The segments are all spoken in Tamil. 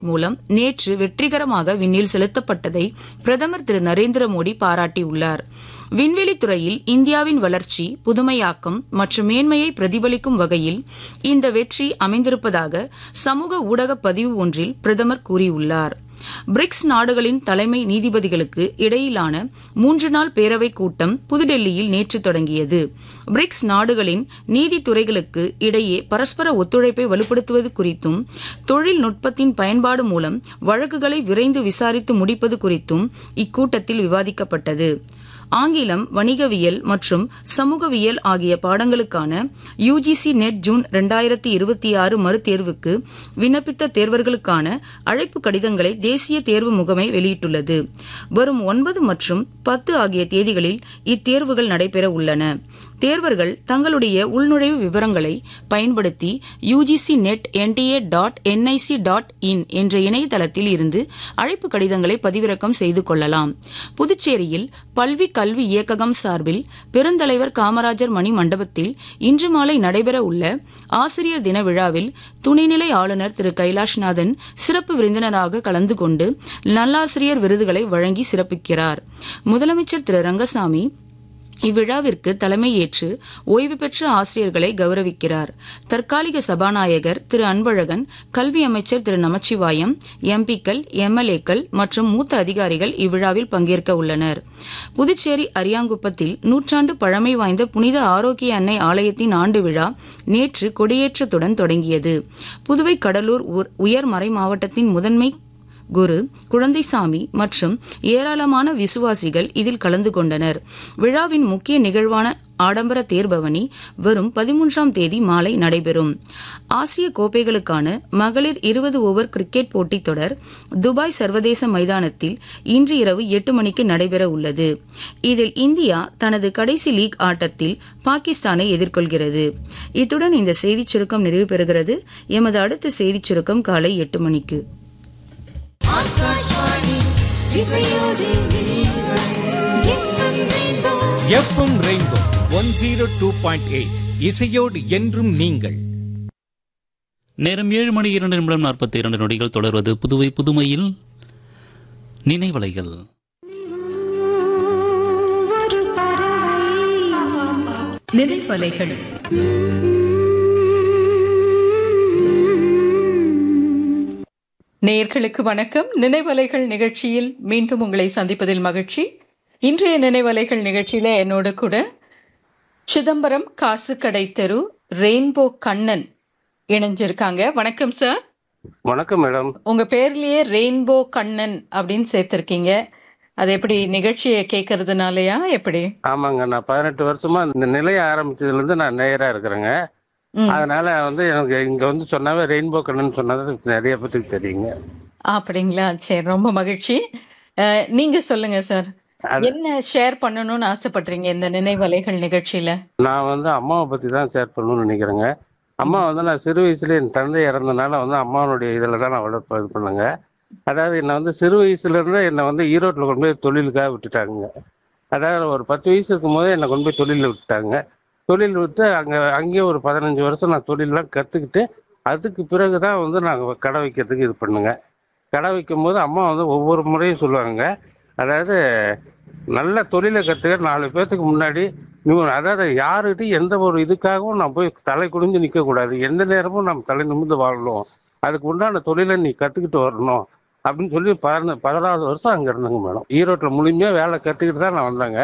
மூலம் நேற்று வெற்றிகரமாக விண்ணில் செலுத்தப்பட்டதை பிரதமர் திரு நரேந்திர மோடி பாராட்டியுள்ளார் விண்வெளி துறையில் இந்தியாவின் வளர்ச்சி புதுமையாக்கம் மற்றும் மேன்மையை பிரதிபலிக்கும் வகையில் இந்த வெற்றி அமைந்திருப்பதாக சமூக ஊடக பதிவு ஒன்றில் பிரதமர் கூறியுள்ளார் பிரிக்ஸ் நாடுகளின் தலைமை நீதிபதிகளுக்கு இடையிலான மூன்று நாள் பேரவைக் கூட்டம் புதுடெல்லியில் நேற்று தொடங்கியது பிரிக்ஸ் நாடுகளின் நீதித்துறைகளுக்கு இடையே பரஸ்பர ஒத்துழைப்பை வலுப்படுத்துவது குறித்தும் தொழில்நுட்பத்தின் பயன்பாடு மூலம் வழக்குகளை விரைந்து விசாரித்து முடிப்பது குறித்தும் இக்கூட்டத்தில் விவாதிக்கப்பட்டது ஆங்கிலம் வணிகவியல் மற்றும் சமூகவியல் ஆகிய பாடங்களுக்கான யுஜிசி நெட் ஜூன் இரண்டாயிரத்தி இருபத்தி ஆறு மறுதேர்வுக்கு விண்ணப்பித்த தேர்வர்களுக்கான அழைப்பு கடிதங்களை தேசிய தேர்வு முகமை வெளியிட்டுள்ளது வரும் ஒன்பது மற்றும் பத்து ஆகிய தேதிகளில் இத்தேர்வுகள் நடைபெற உள்ளன தேர்வர்கள் தங்களுடைய உள்நுழைவு விவரங்களை பயன்படுத்தி UGC NET NTA dot NIC dot in என்ற இணையதளத்தில் இருந்து அழைப்பு கடிதங்களை பதிவிறக்கம் செய்து கொள்ளலாம் புதுச்சேரியில் பல்வி கல்வி இயக்ககம் சார்பில் பெருந்தலைவர் காமராஜர் மணி மண்டபத்தில் இன்று மாலை நடைபெற உள்ள ஆசிரியர் தின விழாவில் துணைநிலை ஆளுநர் திரு கைலாஷ்நாதன் சிறப்பு விருந்தினராக கலந்து கொண்டு நல்லாசிரியர் விருதுகளை வழங்கி சிறப்பிக்கிறார் முதலமைச்சர் திரு ரங்கசாமி இவ்விழாவிற்கு தலைமையேற்று ஓய்வு பெற்ற ஆசிரியர்களை கௌரவிக்கிறார் தற்காலிக சபாநாயகர் திரு அன்பழகன் கல்வி அமைச்சர் திரு நமச்சிவாயம் எம்பிக்கள் எம்எல்ஏக்கள் மற்றும் மூத்த அதிகாரிகள் இவ்விழாவில் பங்கேற்க உள்ளனர் புதுச்சேரி அரியாங்குப்பத்தில் நூற்றாண்டு பழமை வாய்ந்த புனித ஆரோக்கிய அன்னை ஆலயத்தின் ஆண்டு விழா நேற்று கொடியேற்றத்துடன் தொடங்கியது புதுவை கடலூர் உயர் மறை மாவட்டத்தின் முதன்மை குரு குழந்தைசாமி மற்றும் ஏராளமான விசுவாசிகள் இதில் கலந்து கொண்டனர் விழாவின் முக்கிய நிகழ்வான ஆடம்பர தேர்பவனி வரும் பதிமூன்றாம் தேதி மாலை நடைபெறும் ஆசிய கோப்பைகளுக்கான மகளிர் இருபது ஓவர் கிரிக்கெட் போட்டித் தொடர் துபாய் சர்வதேச மைதானத்தில் இன்று இரவு எட்டு மணிக்கு நடைபெற உள்ளது இதில் இந்தியா தனது கடைசி லீக் ஆட்டத்தில் பாகிஸ்தானை எதிர்கொள்கிறது இத்துடன் இந்த செய்திச் சுருக்கம் நிறைவு பெறுகிறது எமது அடுத்த செய்திச் சுருக்கம் காலை எட்டு மணிக்கு FM rainbow one zero two point eight இசையோடு என்றும் நீங்கள் நேரம் ஏழு மணி இரண்டு நிமிடம் நாற்பத்தி இரண்டு நொடிகள் தொடர்வது புதுவை புதுமையில் நினைவலைகள் நினைவலைகள் நேயர்களுக்கு வணக்கம் நினைவலைகள் நிகழ்ச்சியில் மீண்டும் உங்களை சந்திப்பதில் மகிழ்ச்சி இன்றைய நினைவலைகள் நிகழ்ச்சியில என்னோட கூட சிதம்பரம் காசுக்கடை தெரு ரெயின்போ கண்ணன் இணைஞ்சிருக்காங்க வணக்கம் சார் வணக்கம் மேடம் உங்க பேர்லயே ரெயின்போ கண்ணன் அப்படின்னு சேர்த்திருக்கீங்க அது எப்படி நிகழ்ச்சியை கேட்கறதுனாலயா எப்படி ஆமாங்க நான் பதினெட்டு வருஷமா இந்த நிலைய ஆரம்பிச்சதுல இருந்து நான் நேயரா இருக்கிறேங்க ம். அதனால வந்து எனக்கு இங்க வந்து சொன்னாவே ரெயின்போ கண்ணன் சொன்னது நிறைய பேத்துக்கு தெரியுங்க அப்படிங்களா சரி ரொம்ப மகிழ்ச்சி அஹ், நீங்க சொல்லுங்க சார் அது- என்ன ஷேர் பண்ணணும்னு ஆசைப்படுறீங்க இந்த நினைவலைகள் நிகழ்ச்சியில நான் வந்து அம்மாவை பத்தி தான் ஷேர் பண்ணணும்னு நினைக்கிறேங்க அம்மா வந்து நான் சிறு வயசுல என் தந்தை இறந்தனால வந்து அம்மாவனுடைய இதில் தான் நான் வளர்ப்பு இது பண்ணுங்க அதாவது என்னை வந்து சிறு வயசுல இருந்தே என்னை வந்து ஈரோட்டில் கொண்டு போய் தொழிலுக்காக விட்டுட்டாங்க அதாவது ஒரு பத்து வயசு இருக்கும் போதே என்னை கொண்டு போய் தொழிலில் விட்டுட்டாங்க தொழில் விட்டு அங்கே அங்கேயே ஒரு பதினஞ்சு வருஷம் நான் தொழிலெலாம் கற்றுக்கிட்டு அதுக்கு பிறகு தான் வந்து நாங்கள் கடை வைக்கிறதுக்கு இது பண்ணுங்க கடை வைக்கும் போது அம்மா வந்து ஒவ்வொரு முறையும் சொல்லுவாங்க அதாவது நல்ல தொழிலை கற்றுக்க நாலு பேர்த்துக்கு முன்னாடி நீ அதாவது யாருக்கிட்டையும் எந்த ஒரு இதுக்காகவும் நான் போய் தலை குனிஞ்சு நிற்கக்கூடாது எந்த நேரமும் நம்ம தலை நிமிர்ந்து வாழணும் அதுக்கு உண்டான தொழிலை நீ கற்றுக்கிட்டு வரணும் அப்படின்னு சொல்லி பதின பதினாறு வருஷம் அங்கே இருந்தேங்க மேடம் ஈரோட்டில் முழுமையாக வேலை கற்றுக்கிட்டு தான் நான் வந்தேங்க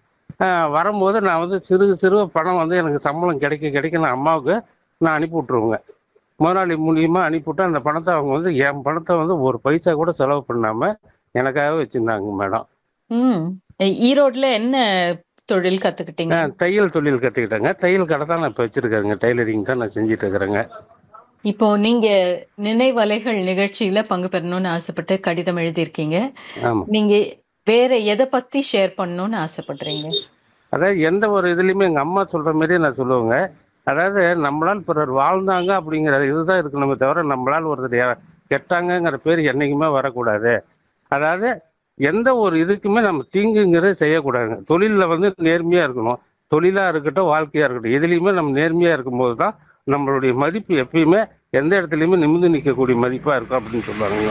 ஆஹ் வரும்போது நான் வந்து சிறு சிறு பணம் வந்து எனக்கு சம்பளம் கிடைக்க கிடைக்க நான் அம்மாவுக்கு நான் அனுப்பி விட்ருவேங்க முதலாளி மூலியமாக அனுப்பிவிட்டு அந்த பணத்தை அவங்க வந்து என் பணத்தை வந்து ஒரு பைசா கூட செலவு பண்ணாமல் எனக்காக வச்சுருந்தாங்க மேடம் ம் ஈரோட்ல என்ன தொழில் கத்துக்கிட்டீங்க நான் தையல் தொழில் கற்றுக்கிட்டேங்க தையல் கடை தான் நான் இப்போ வச்சுருக்கேங்க டைலரிங் தான் நான் செஞ்சுட்டு இருக்கிறேங்க இப்போ நீங்க நினைவலைகள் நிகழ்ச்சியில பங்கு பெறணும்னு ஆசைப்பட்டு கடிதம் எழுதியிருக்கீங்க ஆமாம் நீங்க வேற எதை பத்தி ஷேர் பண்ணணும்னு ஆசைப்படுறீங்க அதாவது எந்த ஒரு இதுலையுமே எங்கள் அம்மா சொல்கிற மாதிரியே நான் சொல்லுவேங்க அதாவது நம்மளால் பிறர் வாழ்ந்தாங்க அப்படிங்கிற இதுதான் இருக்கணுமே தவிர நம்மளால் ஒருத்தர் யா- கெட்டாங்கங்கிற பேர் என்றைக்குமே வரக்கூடாது அதாவது எந்த ஒரு இதுக்குமே நம்ம தீங்குங்கிறத செய்யக்கூடாதுங்க தொழிலில் வந்து நேர்மையாக இருக்கணும் தொழிலாக இருக்கட்டும் வாழ்க்கையாக இருக்கட்டும் எதுலேயுமே நம்ம நேர்மையாக இருக்கும்போது தான் நம்மளுடைய மதிப்பு எப்பயுமே எந்த இடத்துலையுமே நிமிர்ந்து நிற்கக்கூடிய மதிப்பாக இருக்கும் அப்படின்னு சொல்லுவாங்க